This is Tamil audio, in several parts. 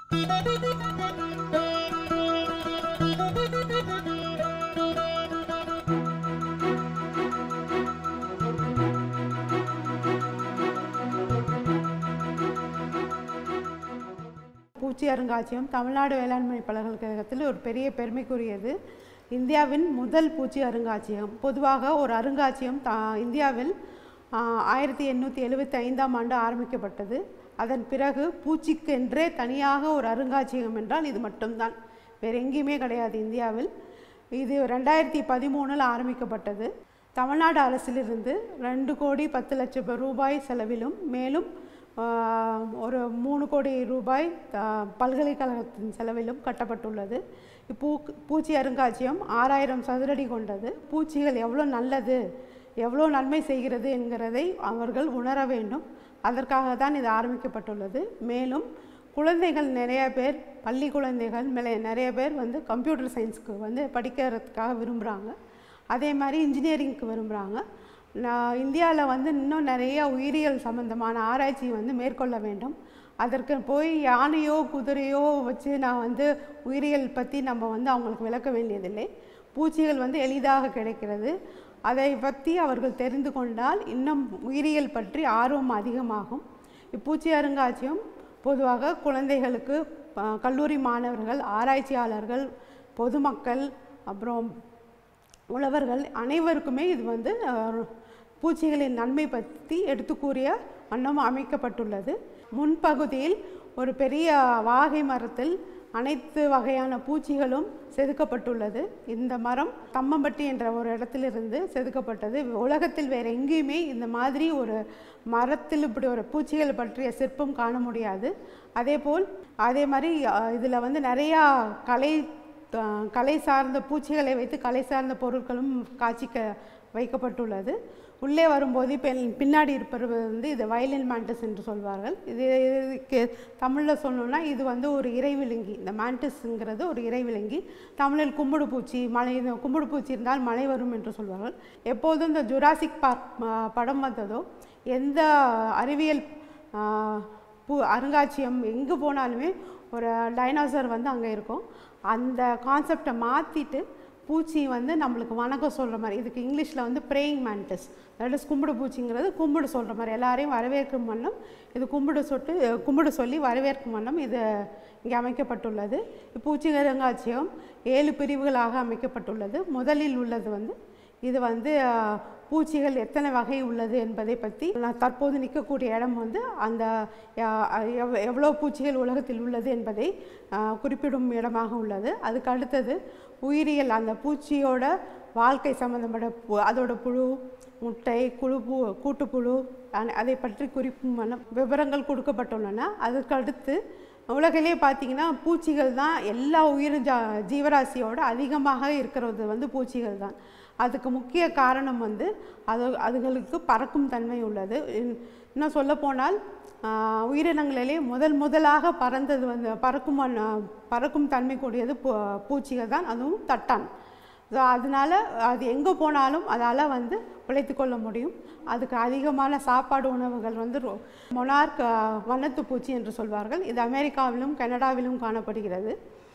பூச்சி அருங்காட்சியகம் தமிழ்நாடு வேளாண்மை பல்கலைக்கழகத்தில் ஒரு பெரிய பெருமைக்குரியது இந்தியாவின் முதல் பூச்சி அருங்காட்சியகம் பொதுவாக ஒரு அருங்காட்சியகம் தா இந்தியாவில் ஆயிரத்தி எண்ணூற்றி எழுபத்தி ஐந்தாம் ஆண்டு ஆரம்பிக்கப்பட்டது அதன் பிறகு பூச்சிக்கென்றே தனியாக ஒரு அருங்காட்சியகம் என்றால் இது மட்டும்தான் வேறு எங்கேயுமே கிடையாது இந்தியாவில் இது ரெண்டாயிரத்தி பதிமூணில் ஆரம்பிக்கப்பட்டது தமிழ்நாடு அரசிலிருந்து ரெண்டு கோடி பத்து லட்சம் ரூபாய் செலவிலும் மேலும் ஆஹ், ஒரு மூணு கோடி ரூபாய் ஆஹ், பல்கலைக்கழகத்தின் செலவிலும் கட்டப்பட்டுள்ளது இப்பூ பூச்சி அருங்காட்சியகம் ஆறாயிரம் சதுரடி கொண்டது பூச்சிகள் எவ்வளோ நல்லது எவ்வளோ நன்மை செய்கிறது என்கிறதை அவர்கள் உணர வேண்டும் அதற்காக தான் இது ஆரம்பிக்கப்பட்டுள்ளது மேலும் குழந்தைகள் நிறைய பேர் பள்ளி குழந்தைகள் மேலே நிறைய பேர் வந்து கம்ப்யூட்டர் சயின்ஸ்க்கு வந்து படிக்கிறதுக்காக விரும்புகிறாங்க அதே மாதிரி இன்ஜினியரிங்க்கு விரும்புகிறாங்க நான் இந்தியாவில் வந்து இன்னும் நிறைய உயிரியல் சம்மந்தமான ஆராய்ச்சி வந்து மேற்கொள்ள வேண்டும் அதற்கு போய் யானையோ குதிரையோ வச்சு நான் வந்து உயிரியல் பற்றி நம்ம வந்து அவங்களுக்கு விளக்க வேண்டியதில்லை பூச்சிகள் வந்து எளிதாக கிடைக்கிறது அதை பற்றி அவர்கள் தெரிந்து கொண்டால் இன்னும் உயிரியல் பற்றி ஆர்வம் அதிகமாகும் இப்பூச்சி அருங்காட்சியகம் பொதுவாக குழந்தைகளுக்கு ப- கல்லூரி மாணவர்கள் ஆராய்ச்சியாளர்கள் பொதுமக்கள் அப்புறம் உழவர்கள் அனைவருக்குமே இது வந்து அஹ், பூச்சிகளின் நன்மை பற்றி எடுத்து கூறிய வண்ணம் அமைக்கப்பட்டுள்ளது முன்பகுதியில் ஒரு பெரிய வாகை மரத்தில் அனைத்து வகையான பூச்சிகளும் செதுக்கப்பட்டுள்ளது இந்த மரம் தம்மம்பட்டி என்ற ஒரு இடத்திலிருந்து செதுக்கப்பட்டது உலகத்தில் வேறு எங்கேயுமே இந்த மாதிரி ஒரு மரத்தில் இப்படி ஒரு பூச்சிகள் பற்றிய சிற்பம் காண முடியாது அதேபோல் அதே மாதிரி இதில் வந்து நிறையா கலை த- கலை சார்ந்த பூச்சிகளை வைத்து கலை சார்ந்த பொருட்களும் காட்சிக்க வைக்கப்பட்டுள்ளது உள்ளே வரும்போது பின் பின்னாடி இருப்பது வந்து இது வயலின் மேண்டஸ் என்று சொல்வார்கள் இது இதுக்கு தமிழில் சொல்லணும்னா இது வந்து ஒரு இறைவிலங்கி இந்த மேண்டஸ்ங்கிறது ஒரு இறைவிலங்கி தமிழில் கும்பிடு பூச்சி மலை கும்பிடு பூச்சி இருந்தால் மழை வரும் என்று சொல்வார்கள் எப்போதும் இந்த ஜுராசிக் பார்க் ம- படம் வந்ததோ எந்த அறிவியல் ஆ, பூ அருங்காட்சியகம் எங்கே போனாலுமே ஒரு டைனோசர் வந்து அங்கே இருக்கும் அந்த கான்செப்டை மாற்றிட்டு பூச்சி வந்து நம்மளுக்கு வணக்கம் சொல்கிற மாதிரி இதுக்கு இங்கிலீஷில் வந்து ப்ரேயிங் மேண்டஸ் தட் இஸ் கும்பிடு பூச்சிங்கிறது கும்பிடு சொல்கிற மாதிரி எல்லாரையும் வரவேற்கும் வண்ணம் இது கும்பிடு சொட்டு கும்பிடு சொல்லி வரவேற்கும் வண்ணம் இது இங்கே அமைக்கப்பட்டுள்ளது பூச்சி அருங்காட்சியகம் ஏழு பிரிவுகளாக அமைக்கப்பட்டுள்ளது முதலில் உள்ளது வந்து இது வந்து அஹ், பூச்சிகள் எத்தனை வகை உள்ளது என்பதை பற்றி நான் தற்போது நிற்கக்கூடிய இடம் வந்து அந்த அஹ், எவ்- எவ்வளோ பூச்சிகள் உலகத்தில் உள்ளது என்பதை அஹ், குறிப்பிடும் இடமாக உள்ளது அதுக்கு அடுத்தது உயிரியல் அந்த பூச்சியோட வாழ்க்கை சம்மந்தப்பட்ட பு- அதோட புழு முட்டை குழு பூ கூட்டுப்புழு அன- அதை பற்றி குறிப்பும் வண்ணம் விவரங்கள் கொடுக்கப்பட்டுள்ளன அதுக்கு அடுத்து உலகிலே பார்த்தீங்கன்னா பூச்சிகள் தான் எல்லா உயிர் ஜா ஜீவராசியோட அதிகமாக இருக்கிறது வந்து பூச்சிகள் தான் அதுக்கு முக்கிய காரணம் வந்து அது அதுகளுக்கு பறக்கும் தன்மை உள்ளது இன்- இன்னும் சொல்லப்போனால் ஆஹ், உயிரினங்களிலே முதல் முதலாக பறந்தது வந்து பறக்கும் வண்ண- பறக்கும் தன்மை கூடியது பூ பூச்சிகள் தான் அதுவும் தட்டான் ஸோ அதனால அது எங்கே போனாலும் அதால் வந்து பிழைத்து கொள்ள முடியும் அதுக்கு அதிகமான சாப்பாடு உணவுகள் வந்து ரொ- மொனார்க் ஆஹ், வண்ணத்து பூச்சி என்று சொல்வார்கள் இது அமெரிக்காவிலும் கனடாவிலும் காணப்படுகிறது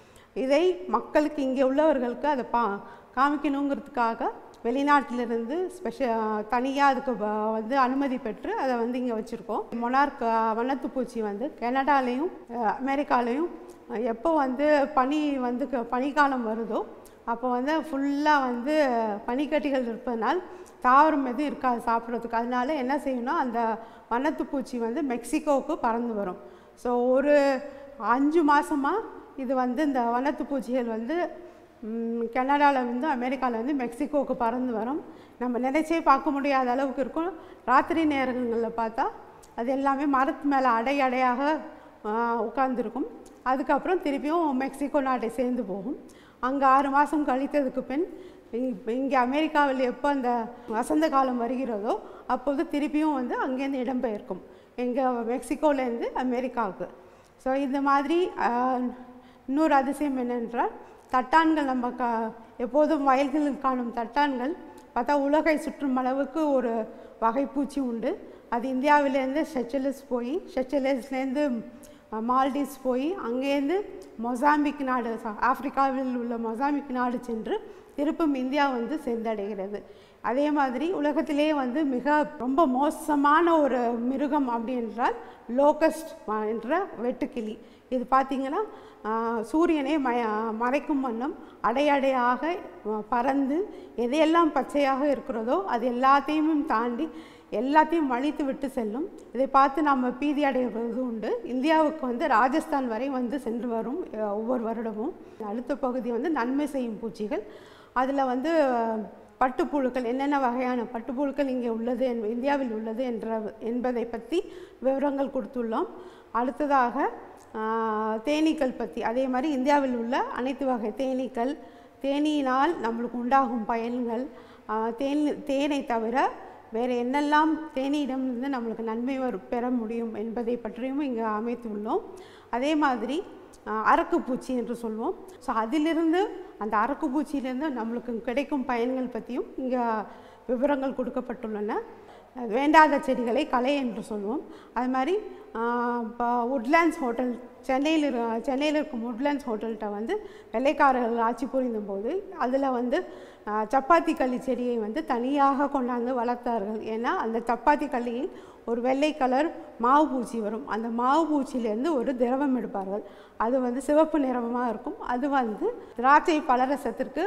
இதை மக்களுக்கு இங்கே உள்ளவர்களுக்கு அதை பா காமிக்கணுங்கிறதுக்காக வெளிநாட்டிலிருந்து ஸ்பெஷல் தனியாக அதுக்கு வ- வந்து அனுமதி பெற்று அதை வந்து இங்கே வச்சுருக்கோம் மொனார்க் வண்ணத்து பூச்சி வந்து கனடாலேயும் அஹ், அமெரிக்காலேயும் அஹ், எப்போ வந்து பனி வந்து க- பனிக்காலம் வருதோ அப்போ வந்து ஃபுல்லாக வந்து பனிக்கட்டிகள் இருப்பதனால் தாவரம் எதுவும் இருக்காது சாப்பிட்றதுக்கு அதனால என்ன செய்யணும் அந்த வண்ணத்து பூச்சி வந்து மெக்சிகோவுக்கு பறந்து வரும் ஸோ ஒரு அஞ்சு மாதமாக இது வந்து இந்த வண்ணத்து பூச்சிகள் வந்து கனடாவில் வந்து அமெரிக்காவில் வந்து மெக்சிகோவுக்கு பறந்து வரும் நம்ம நினைச்சே பார்க்க முடியாத அளவுக்கு இருக்கும் ராத்திரி நேரங்களில் பார்த்தா அது எல்லாமே மரத்து மேலே அடை அடையாக உட்கார்ந்துருக்கும் அதுக்கப்புறம் திருப்பியும் மெக்சிகோ நாட்டை சேர்ந்து போகும் அங்கே ஆறு மாதம் கழித்ததுக்கு பின் இங்கே அமெரிக்காவில் எப்போ அந்த வசந்த காலம் வருகிறதோ அப்போது திருப்பியும் வந்து அங்கேருந்து இடம்பெயர்க்கும் எங்கள் மெக்சிகோலேருந்து அமெரிக்காவுக்கு ஸோ இந்த மாதிரி ஆஹ், இன்னொரு அதிசயம் என்னென்றால் தட்டான்கள் நம்ம க எப்போதும் வயல்களில் காணும் தட்டான்கள் பார்த்தா உலகை சுற்றும் அளவுக்கு ஒரு வகைப்பூச்சி உண்டு அது இந்தியாவிலேருந்து ஷெச்சலிஸ் போய் ஷெச்சலிஸ்லேருந்து அஹ், மால்டீவ்ஸ் போய் அங்கேருந்து மொசாம்பிக் நாடு ச- ஆப்பிரிக்காவில் உள்ள மொசாம்பிக் நாடு சென்று திருப்பும் இந்தியா வந்து சென்றடைகிறது அதே மாதிரி உலகத்திலே வந்து மிக ரொம்ப மோசமான ஒரு மிருகம் அப்படி என்றால் லோகஸ்ட் என்ற வெட்டுக்கிளி இது பார்த்திங்கன்னா ஆஹ், சூரியனை ம மறைக்கும் வண்ணம் அடையடையாக அஹ், பறந்து எதையெல்லாம் பச்சையாக இருக்கிறதோ அது எல்லாத்தையும் தாண்டி எல்லாத்தையும் வழித்து விட்டு செல்லும் இதை பார்த்து நம்ம பீதி அடைவது உண்டு இந்தியாவுக்கு வந்து ராஜஸ்தான் வரை வந்து சென்று வரும் அஹ், ஒவ்வொரு வருடமும் அடுத்த பகுதி வந்து நன்மை செய்யும் பூச்சிகள் அதில் வந்து அஹ், பட்டுப்புழுக்கள் என்னென்ன வகையான பட்டுப்புழுக்கள் இங்கே உள்ளது என் இந்தியாவில் உள்ளது என்ற என்பதை பற்றி விவரங்கள் கொடுத்துள்ளோம் அடுத்ததாக ஆஹ், தேனீக்கள் பற்றி அதே மாதிரி இந்தியாவில் உள்ள அனைத்து வகை தேனீக்கள் தேனீயினால் நம்மளுக்கு உண்டாகும் பயன்கள் ஆஹ், தேன் தேனை தவிர வேறு என்னெல்லாம் தேனியிடமிருந்து நம்மளுக்கு நன்மை வரு பெற முடியும் என்பதை பற்றியும் இங்கே அமைத்துள்ளோம் அதே மாதிரி ஆஹ், அரக்குப்பூச்சி என்று சொல்வோம் ஸோ அதிலிருந்து அந்த அரக்குப்பூச்சியிலிருந்து நம்மளுக்கு கிடைக்கும் பயன்கள் பற்றியும் இங்கே விவரங்கள் கொடுக்கப்பட்டுள்ளன வேண்டாத செடிகளை கலை என்று சொல்வோம் அது மாதிரி இப்போ உட்லேண்ட்ஸ் ஹோட்டல் சென்னையில் இரு சென்னையில் இருக்கும் உட்லேண்ட்ஸ் ஹோட்டல்கிட்ட வந்து வெள்ளைக்காரர்கள் ஆட்சி புரிந்தபோது அதில் வந்து ஆஹ், சப்பாத்தி கள்ளி செடியை வந்து தனியாக கொண்டாந்து வளர்த்தார்கள் ஏன்னா அந்த சப்பாத்தி கள்ளியில் ஒரு வெள்ளை கலர் மாவு பூச்சி வரும் அந்த மாவு பூச்சியிலேருந்து ஒரு திரவம் எடுப்பார்கள் அது வந்து சிவப்பு நிறமாக இருக்கும் அது வந்து திராட்சை பலரசத்திற்கு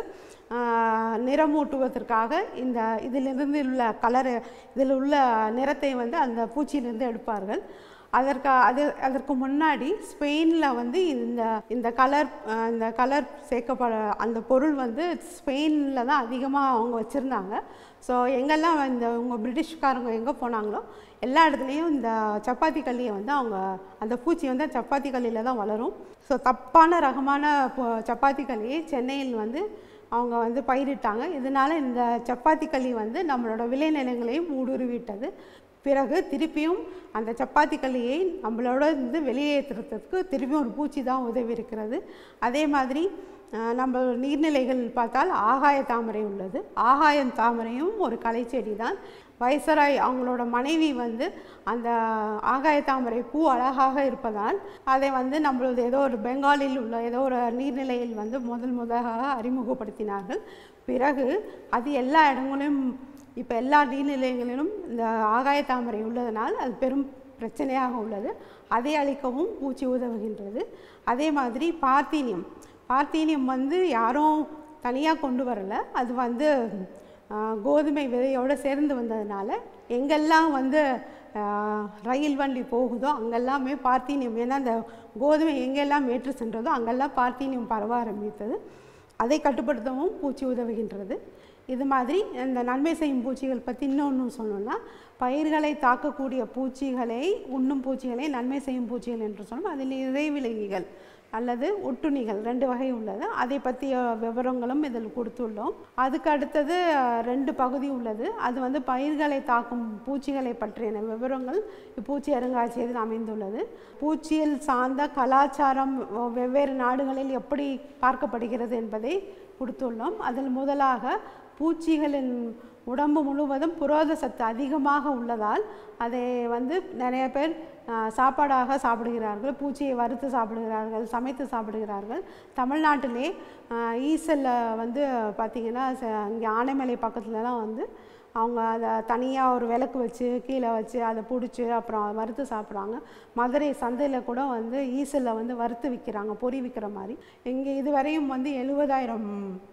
ஆஹ், நிறமூட்டுவதற்காக இந்த இதிலிருந்து உள்ள கலரு இதில் உள்ள நிறத்தை வந்து அந்த பூச்சியிலிருந்து எடுப்பார்கள் அதற்கு அது அதற்கு முன்னாடி ஸ்பெயினில் வந்து இந்த இந்த கலர் அஹ், இந்த கலர் சேர்க்கப்பட அந்த பொருள் வந்து ஸ்பெயினில் தான் அதிகமாக அவங்க வச்சுருந்தாங்க ஸோ எங்கெல்லாம் இந்த உங்கள் பிரிட்டிஷ்காரங்க எங்கே போனாங்களோ எல்லா இடத்துலையும் இந்த சப்பாத்தி கல்லியை வந்து அவங்க அந்த பூச்சி வந்து சப்பாத்தி கல்லியில் தான் வளரும் ஸோ தப்பான ரகமான பொ- சப்பாத்தி கல்லியை சென்னையில் வந்து அவங்க வந்து பயிரிட்டாங்க இதனால இந்த சப்பாத்தி களி வந்து நம்மளோட விளைநிலங்களையும் ஊடுருவிட்டது பிறகு திருப்பியும் அந்த சப்பாத்தி களியை நம்மளோட இருந்து வெளியேற்றுறதுக்கு திருப்பியும் ஒரு பூச்சி தான் உதவி இருக்கிறது அதே மாதிரி அஹ், நம்ம நீர்நிலைகள் பார்த்தால் ஆகாய தாமரை உள்ளது ஆகாயம் தாமரையும் ஒரு கலைச்செடி தான் வைசராய் அவங்களோட மனைவி வந்து அந்த ஆகாய தாமரை பூ அழகாக இருப்பதால் அதை வந்து நம்மளது ஏதோ ஒரு பெங்காலில் உள்ள ஏதோ ஒரு நீர்நிலையில் வந்து முதல் முதலாக அறிமுகப்படுத்தினார்கள் பிறகு அது எல்லா இடங்களிலும் இப்போ எல்லா நீர்நிலைகளிலும் இந்த ஆகாய தாமரை உள்ளதனால் அது பெரும் பிரச்சனையாக உள்ளது அதை அழிக்கவும் பூச்சி உதவுகின்றது அதே மாதிரி பார்த்தீனியம் பார்த்தீனியம் வந்து யாரும் தனியாக கொண்டு வரல அது வந்து ஆஹ், கோதுமை விதையோடு சேர்ந்து வந்ததுனால எங்கெல்லாம் வந்து ஆஹ், ரயில் வண்டி போகுதோ அங்கெல்லாமே பார்த்தீனியம் ஏன்னா அந்த கோதுமை எங்கெல்லாம் ஏற்று சென்றதோ அங்கெல்லாம் பார்த்தீனியம் பரவ ஆரம்பித்தது அதை கட்டுப்படுத்தவும் பூச்சி உதவுகின்றது இது மாதிரி இந்த நன்மை செய்யும் பூச்சிகள் பற்றி இன்னொன்று சொல்லணும்னா பயிர்களை தாக்கக்கூடிய பூச்சிகளை உண்ணும் பூச்சிகளை நன்மை செய்யும் பூச்சிகள் என்று சொன்னோம் அதில் இறைவிலங்கிகள் அல்லது ஒட்டுண்ணிகள் ரெண்டு வகை உள்ளது அதை பற்றிய விவரங்களும் இதில் கொடுத்துள்ளோம் அதுக்கு அடுத்தது அஹ், ரெண்டு பகுதி உள்ளது அது வந்து பயிர்களை தாக்கும் பூச்சிகளை பற்றின விவரங்கள் இப்பூச்சி அருங்காட்சியகத்தில் அமைந்துள்ளது பூச்சியல் சார்ந்த கலாச்சாரம் வெ- வெவ்வேறு நாடுகளில் எப்படி பார்க்கப்படுகிறது என்பதை கொடுத்துள்ளோம் அதில் முதலாக பூச்சிகளின் உடம்பு முழுவதும் புரத சத்து அதிகமாக உள்ளதால் அதை வந்து நிறைய பேர் ஆஹ், சாப்பாடாக சாப்பிடுகிறார்கள் பூச்சியை வறுத்து சாப்பிடுகிறார்கள் சமைத்து சாப்பிடுகிறார்கள் தமிழ்நாட்டிலே ஆஹ், ஈசல்ல வந்து பார்த்திங்கன்னா இங்கே ஆனைமலை பக்கத்துலலாம் வந்து அவங்க அதை தனியாக ஒரு விளக்கு வச்சு கீழே வச்சு அதை பிடிச்சி அப்புறம் வறுத்து சாப்பிட்றாங்க மதுரை சந்தையில் கூட வந்து ஈசலில் வந்து வறுத்து விற்கிறாங்க பொறி விற்கிற மாதிரி இங்கே இதுவரையும் வந்து எழுபதாயிரம்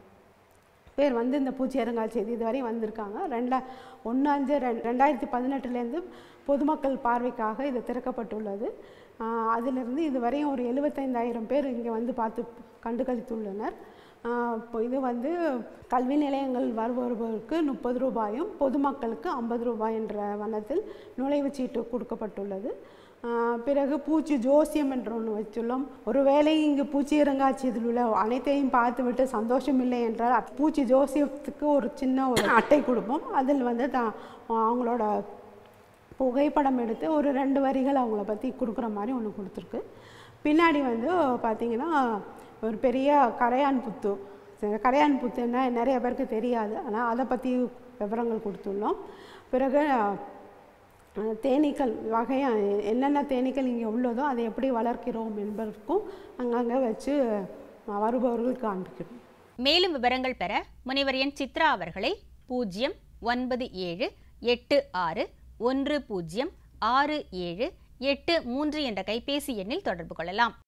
பேர் வந்து இந்த பூச்சி அருங்காட்சியகம் இதுவரையும் வந்திருக்காங்க ரெண்டா ஒன்று அஞ்சு ரெண் ரெண்டாயிரத்தி பதினெட்டுலேருந்து பொதுமக்கள் பார்வைக்காக இது திறக்கப்பட்டுள்ளது ஆஹ் அதிலிருந்து இதுவரையும் ஒரு எழுபத்தைந்தாயிரம் பேர் இங்கே வந்து பார்த்து கண்டுகளித்துள்ளனர் ஆஹ் இப்போ இது வந்து கல்வி நிலையங்கள் வருபவர்களுக்கு முப்பது ரூபாயும் பொதுமக்களுக்கு ஐம்பது ரூபாய் என்ற வண்ணத்தில் நுழைவுச்சீட்டு கொடுக்கப்பட்டுள்ளது ஆஹ் பிறகு பூச்சி ஜோசியம் என்று ஒன்று வச்சுள்ளோம் ஒருவேளை இங்கு பூச்சி இறங்காட்சியத்தில் உள்ள அனைத்தையும் பார்த்துவிட்டு சந்தோஷம் இல்லை என்றால் அப்~ பூச்சி ஜோசியத்துக்கு ஒரு சின்ன ஒரு அட்டை கொடுப்போம் அதில் வந்து தான் அவங்களோட புகைப்படம் எடுத்து ஒரு ரெண்டு வரிகள் அவங்கள பற்றி கொடுக்குற மாதிரி ஒன்று கொடுத்துருக்கு பின்னாடி வந்து பார்த்திங்கன்னா ஒரு பெரிய கரையான் புத்து சரி, கரையான் புத்துன்னா நிறைய பேருக்கு தெரியாது ஆனால் அதை பற்றி விவரங்கள் கொடுத்துள்ளோம் பிறகு அஹ், தேனீக்கள் வகையா என்னென்ன தேனீக்கள் இங்கே உள்ளதோ அதை எப்படி வளர்க்கிறோம் என்பதற்கும் அங்கங்கே வச்சு அஹ், வருபவர்களுக்கு காண்பிக்கிறோம் மேலும் விவரங்கள் பெற முனைவர் என் சித்ரா அவர்களை பூஜ்ஜியம் ஒன்பது ஏழு எட்டு ஆறு ஒன்று பூஜ்ஜியம் ஆறு ஏழு எட்டு மூன்று என்ற கைபேசி எண்ணில் தொடர்பு கொள்ளலாம்